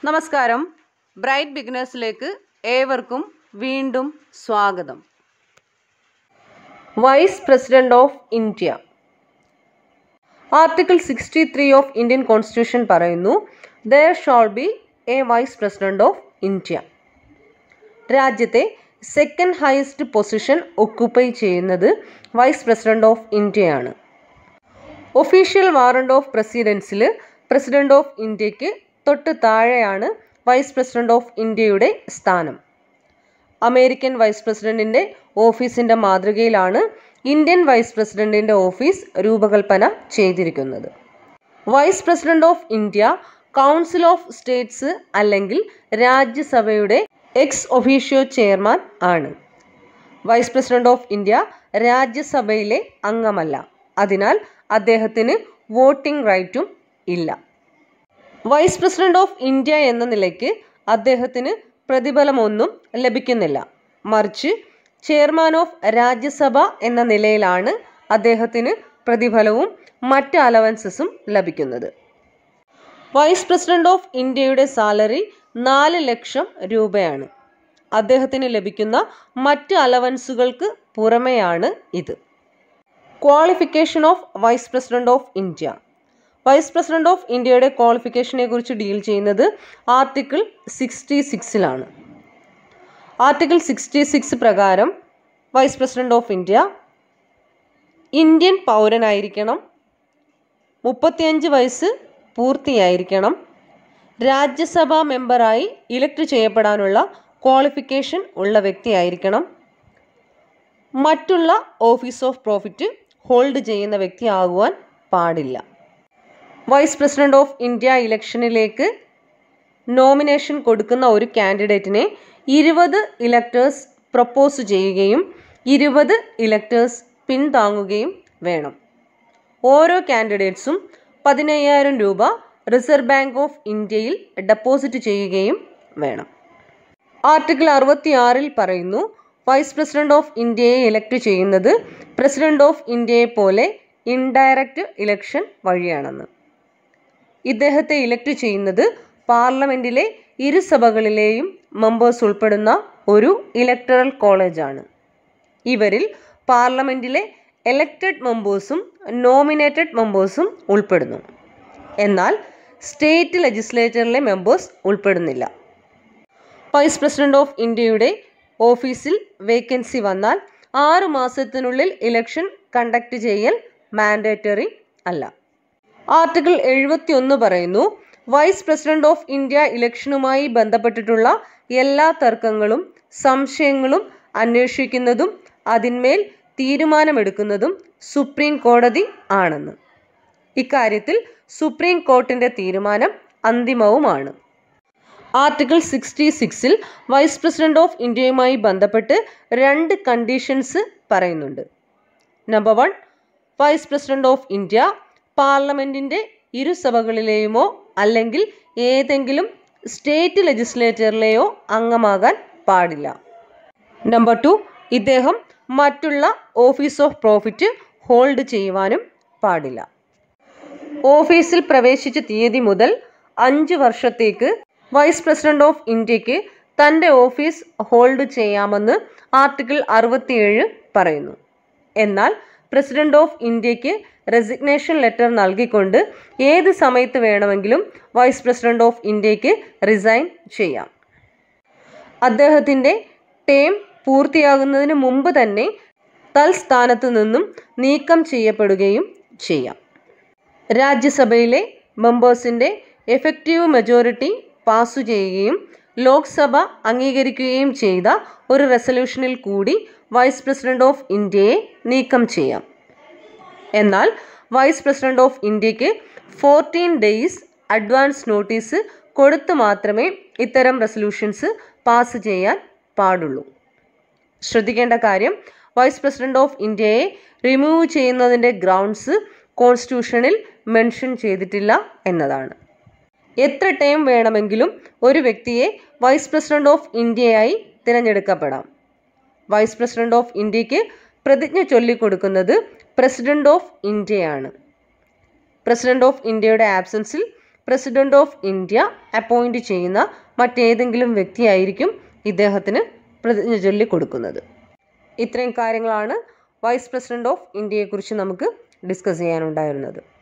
നമസ്കാരം ബ്രൈറ്റ് ബിഗിനേഴ്സിലേക്ക് ഏവർക്കും വീണ്ടും സ്വാഗതം vice president of India article sixty three of Indian constitution പറയുന്നു there shall be a vice president of India രാജ്യത്തെ second highest position occupy ചെയ്യുന്നത് vice president of ഇന്ത്യയാണ് official warrant of പ്രസിഡൻസിൽ president of ഇന്ത്യക്ക് തൊട്ട് താഴെയാണ് വൈസ് പ്രസിഡന്റ് ഓഫ് ഇന്ത്യയുടെ സ്ഥാനം അമേരിക്കൻ വൈസ് പ്രസിഡന്റിന്റെ ഓഫീസിന്റെ മാതൃകയിലാണ് ഇന്ത്യൻ വൈസ് പ്രസിഡന്റിന്റെ ഓഫീസ് രൂപകൽപ്പന ചെയ്തിരിക്കുന്നത് vice president of India council of states അല്ലെങ്കിൽ രാജ്യസഭയുടെ എക്സ് ഒഫീഷ്യോ ചെയർമാൻ ആണ് വൈസ് പ്രസിഡന്റ് ഓഫ് ഇന്ത്യ രാജ്യസഭയിലെ അംഗമല്ല അതിനാൽ അദ്ദേഹത്തിന് വോട്ടിംഗ് റൈറ്റും ഇല്ല വൈസ് പ്രസിഡന്റ് ഓഫ് ഇന്ത്യ എന്ന നിലയ്ക്ക് അദ്ദേഹത്തിന് പ്രതിഫലമൊന്നും ലഭിക്കുന്നില്ല മറിച്ച് ചെയർമാൻ ഓഫ് രാജ്യസഭ എന്ന നിലയിലാണ് അദ്ദേഹത്തിന് പ്രതിഫലവും മറ്റ് അലവൻസസും ലഭിക്കുന്നത് വൈസ് പ്രസിഡന്റ് ഓഫ് ഇന്ത്യയുടെ സാലറി നാല് ലക്ഷം രൂപയാണ് അദ്ദേഹത്തിന് ലഭിക്കുന്ന മറ്റ് അലവൻസുകൾക്ക് പുറമെയാണ് ഇത് qualification of vice president of India vice president of ഇന്ത്യയുടെ ക്വാളിഫിക്കേഷനെ കുറിച്ച് ഡീൽ ചെയ്യുന്നത് ആർട്ടിക്കിൾ സിക്സ്റ്റി സിക്സിലാണ് ആർട്ടിക്കിൾ സിക്സ്റ്റി സിക്സ് പ്രകാരം vice president of India Indian പൗരനായിരിക്കണം മുപ്പത്തിയഞ്ച് വയസ്സ് പൂർത്തിയായിരിക്കണം രാജ്യസഭാ മെമ്പറായി ഇലക്ട് ചെയ്യപ്പെടാനുള്ള ക്വാളിഫിക്കേഷൻ ഉള്ള വ്യക്തിയായിരിക്കണം മറ്റുള്ള ഓഫീസ് ഓഫ് പ്രോഫിറ്റ് ഹോൾഡ് ചെയ്യുന്ന വ്യക്തിയാകുവാൻ പാടില്ല വൈസ് പ്രസിഡന്റ് ഓഫ് ഇന്ത്യ ഇലക്ഷനിലേക്ക് നോമിനേഷൻ കൊടുക്കുന്ന ഒരു കാൻഡിഡേറ്റിനെ ഇരുപത് ഇലക്ടേഴ്സ് പ്രപ്പോസ് ചെയ്യുകയും ഇരുപത് ഇലക്ടേഴ്സ് പിന്താങ്ങുകയും വേണം ഓരോ കാൻഡിഡേറ്റ്സും പതിനയ്യായിരം രൂപ റിസർവ് ബാങ്ക് ഓഫ് ഇന്ത്യയിൽ ഡെപ്പോസിറ്റ് ചെയ്യുകയും വേണം ആർട്ടിക്കിൾ അറുപത്തിയാറിൽ പറയുന്നു വൈസ് പ്രസിഡന്റ് ഓഫ് ഇന്ത്യയെ ഇലക്ട് ചെയ്യുന്നത് പ്രസിഡന്റ് ഓഫ് ഇന്ത്യയെ പോലെ ഇൻഡയറക്റ്റ് ഇലക്ഷൻ വഴിയാണെന്ന് ഇദ്ദേഹത്തെ ഇലക്ട് ചെയ്യുന്നത് പാർലമെന്റിലെ ഇരുസഭകളിലെയും മെമ്പേഴ്സ് ഉൾപ്പെടുന്ന ഒരു ഇലക്ടറൽ കോളേജാണ് ഇവരിൽ പാർലമെന്റിലെ എലക്റ്റഡ് മെമ്പേഴ്സും നോമിനേറ്റഡ് മെമ്പേഴ്സും ഉൾപ്പെടുന്നു എന്നാൽ സ്റ്റേറ്റ് ലെജിസ്ലേച്ചറിലെ മെമ്പേഴ്സ് ഉൾപ്പെടുന്നില്ല വൈസ് പ്രസിഡന്റ് ഓഫ് ഇന്ത്യയുടെ ഓഫീസിൽ വേക്കൻസി വന്നാൽ ആറു മാസത്തിനുള്ളിൽ ഇലക്ഷൻ കണ്ടക്ട് ചെയ്യൽ മാൻഡേറ്ററി അല്ല ആർട്ടിക്കിൾ എഴുപത്തി ഒന്ന് പറയുന്നു വൈസ് പ്രസിഡന്റ് ഓഫ് ഇന്ത്യ ഇലക്ഷനുമായി ബന്ധപ്പെട്ടിട്ടുള്ള എല്ലാ തർക്കങ്ങളും സംശയങ്ങളും അന്വേഷിക്കുന്നതും അതിന്മേൽ തീരുമാനമെടുക്കുന്നതും സുപ്രീം കോടതി ആണെന്ന് ഇക്കാര്യത്തിൽ സുപ്രീം കോർട്ടിന്റെ തീരുമാനം അന്തിമവുമാണ് ആർട്ടിക്കിൾ സിക്സ്റ്റി സിക്സിൽ വൈസ് പ്രസിഡന്റ് ഓഫ് ഇന്ത്യയുമായി ബന്ധപ്പെട്ട് രണ്ട് കണ്ടീഷൻസ് പറയുന്നുണ്ട് number one vice president of India പാർലമെന്റിന്റെ ഇരുസഭകളിലെയുമോ അല്ലെങ്കിൽ ഏതെങ്കിലും സ്റ്റേറ്റ് ലെജിസ്ലേച്ചറിലെയോ അംഗമാകാൻ പാടില്ല നമ്പർ ടു ഇദ്ദേഹം മറ്റുള്ള ഓഫീസ് ഓഫ് പ്രോഫിറ്റ് ഹോൾഡ് ചെയ്യുവാനും പാടില്ല ഓഫീസിൽ പ്രവേശിച്ച തീയതി മുതൽ അഞ്ച് വർഷത്തേക്ക് വൈസ് പ്രസിഡന്റ് ഓഫ് ഇന്ത്യക്ക് തൻ്റെ ഓഫീസ് ഹോൾഡ് ചെയ്യാമെന്ന് ആർട്ടിക്കിൾ അറുപത്തിയേഴ് പറയുന്നു എന്നാൽ പ്രസിഡന്റ് ഓഫ് ഇന്ത്യക്ക് റെസിഗ്നേഷൻ ലെറ്റർ നൽകിക്കൊണ്ട് ഏത് സമയത്ത് വേണമെങ്കിലും വൈസ് പ്രസിഡന്റ് ഓഫ് ഇന്ത്യക്ക് റിസൈൻ ചെയ്യാം അദ്ദേഹത്തിൻ്റെ ടേം പൂർത്തിയാകുന്നതിന് മുമ്പ് തന്നെ തൽസ്ഥാനത്ത് നിന്നും നീക്കം ചെയ്യപ്പെടുകയും ചെയ്യാം രാജ്യസഭയിലെ മെമ്പേഴ്സിൻ്റെ എഫക്റ്റീവ് മെജോറിറ്റി പാസു ചെയ്യുകയും ലോക്സഭ അംഗീകരിക്കുകയും ചെയ്ത ഒരു റെസൊല്യൂഷനിൽ കൂടി വൈസ് പ്രസിഡന്റ് ഓഫ് ഇന്ത്യയെ നീക്കം ചെയ്യാം എന്നാൽ വൈസ് പ്രസിഡന്റ് ഓഫ് ഇന്ത്യക്ക് ഫോർട്ടീൻ ഡേയ്സ് അഡ്വാൻസ് നോട്ടീസ് കൊടുത്തു മാത്രമേ ഇത്തരം റെസൊല്യൂഷൻസ് പാസ് ചെയ്യാൻ പാടുള്ളൂ ശ്രദ്ധിക്കേണ്ട കാര്യം വൈസ് പ്രസിഡന്റ് ഓഫ് ഇന്ത്യയെ റിമൂവ് ചെയ്യുന്നതിൻ്റെ ഗ്രൗണ്ട്സ് കോൺസ്റ്റിറ്റ്യൂഷനിൽ മെൻഷൻ ചെയ്തിട്ടില്ല എന്നതാണ് എത്ര ടൈം വേണമെങ്കിലും ഒരു വ്യക്തിയെ വൈസ് പ്രസിഡന്റ് ഓഫ് ഇന്ത്യയായി തിരഞ്ഞെടുക്കപ്പെടാം വൈസ് പ്രസിഡന്റ് ഓഫ് ഇന്ത്യക്ക് പ്രതിജ്ഞ ചൊല്ലിക്കൊടുക്കുന്നത് പ്രസിഡന്റ് ഓഫ് ഇന്ത്യയാണ് പ്രസിഡന്റ് ഓഫ് ഇന്ത്യയുടെ ആബ്സൻസിൽ പ്രസിഡന്റ് ഓഫ് ഇന്ത്യ അപ്പോയിന്റ് ചെയ്യുന്ന മറ്റേതെങ്കിലും വ്യക്തിയായിരിക്കും ഇദ്ദേഹത്തിന് പ്രതിജ്ഞ ചൊല്ലി കൊടുക്കുന്നത് ഇത്രയും കാര്യങ്ങളാണ് വൈസ് പ്രസിഡന്റ് ഓഫ് ഇന്ത്യയെക്കുറിച്ച് നമുക്ക് ഡിസ്കസ് ചെയ്യാനുണ്ടായിരുന്നത്